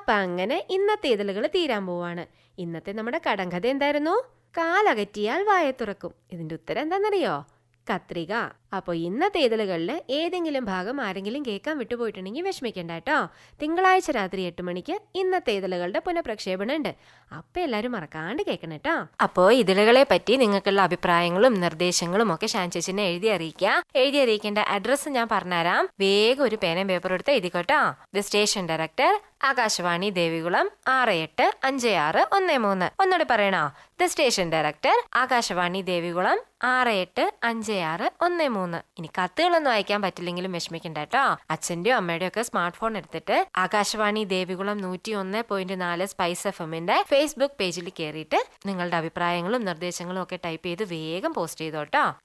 അപ്പൊ അങ്ങനെ ഇന്നത്തെ ഇതളുകൾ തീരാൻ പോവാണ് ഇന്നത്തെ നമ്മുടെ കടങ്കഥ എന്തായിരുന്നു കാലകറ്റിയാൽ വായ തുറക്കും ഇതിന്റെ ഉത്തരം എന്താണെന്നറിയോ കത്രിക അപ്പോൾ ഇന്നത്തെ ഇതളുകളിൽ ഏതെങ്കിലും ഭാഗം ആരെങ്കിലും കേൾക്കാൻ വിട്ടുപോയിട്ടുണ്ടെങ്കിൽ വിഷമിക്കണ്ട കേട്ടോ തിങ്കളാഴ്ച രാത്രി എട്ട് മണിക്ക് ഇന്നത്തെ ഇതളുകളുടെ പുനഃപ്രക്ഷേപണം ഉണ്ട് അപ്പം എല്ലാവരും മറക്കാണ്ട് കേൾക്കണം കേട്ടോ അപ്പോൾ ഇതളുകളെ പറ്റി നിങ്ങൾക്കുള്ള അഭിപ്രായങ്ങളും നിർദ്ദേശങ്ങളും ഒക്കെ ഷാൻചേച്ചിനെ എഴുതി അറിയിക്കുക എഴുതി അറിയിക്കേണ്ട അഡ്രസ്സ് ഞാൻ പറഞ്ഞുതരാം വേഗം ഒരു പേനയും പേപ്പറും എടുത്ത് എഴുതിക്കോട്ടോ the station director Akashvani Devikulam ആറ് എട്ട് അഞ്ച് ആറ് ഒന്ന് മൂന്ന് ഒന്നുകൂടി പറയണോ the station director Akashvani Devikulam ആറ് എട്ട് അഞ്ച് ആറ് ഒന്ന് മൂന്ന് ഇനി കത്തുകളൊന്നും അയക്കാൻ പറ്റില്ലെങ്കിലും വിഷമിക്കണ്ട കേട്ടോ അച്ഛന്റെയോ അമ്മയുടെയോ ഒക്കെ സ്മാർട്ട് ഫോൺ എടുത്തിട്ട് ആകാശവാണി ദേവികുളം നൂറ്റി ഒന്ന് പോയിന്റ് നാല് സ്പൈസ് എഫ് എമ്മിന്റെ ഫേസ്ബുക്ക് പേജിൽ കയറിയിട്ട് നിങ്ങളുടെ അഭിപ്രായങ്ങളും നിർദ്ദേശങ്ങളും ഒക്കെ ടൈപ്പ് ചെയ്ത് വേഗം പോസ്റ്റ് ചെയ്തോട്ടോ